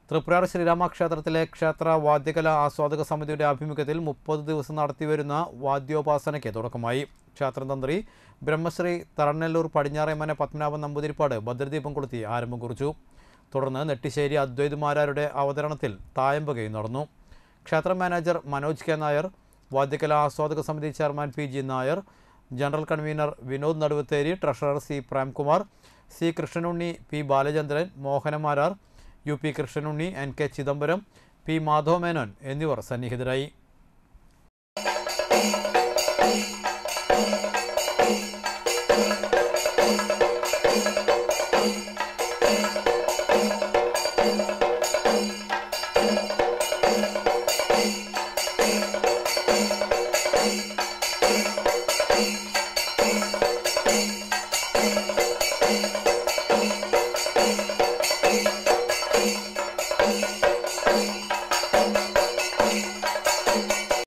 തൃപ്രാർ ശ്രീരാമ ക്ഷേത്രത്തിലെ ക്ഷേത്ര വാദ്യകലാ ആസ്വാദക സമിതിയുടെ ആഭിമുഖ്യത്തിൽ മുപ്പത് ദിവസം നടത്തിവരുന്ന വാദ്യോപാസനയ്ക്ക് തുടക്കമായി ക്ഷേത്രതന്ത്രി ബ്രഹ്മശ്രീ തറന്നല്ലൂർ പടിഞ്ഞാറേമന പത്മനാഭൻ നമ്പൂതിരിപ്പാട് ഭദ്രദീപം കൊളുത്തി ആരംഭം കുറിച്ചു തുടർന്ന് നെട്ടിശ്ശേരി അദ്വൈതമാരാരുടെ അവതരണത്തിൽ തായമ്പകയും നടന്നു ക്ഷേത്ര മാനേജർ മനോജ് കെ നായർ വാദ്യകലാ ആസ്വാദക സമിതി chairman P G Nair general convenor Vinod Naduvatheri treasurer C Premkumar C Krishnanunni P Balachandran Mohanamarar U P Krishnanunni N K Chidambaram P Madhava Menon എന്നിവർ സന്നിഹിതരായി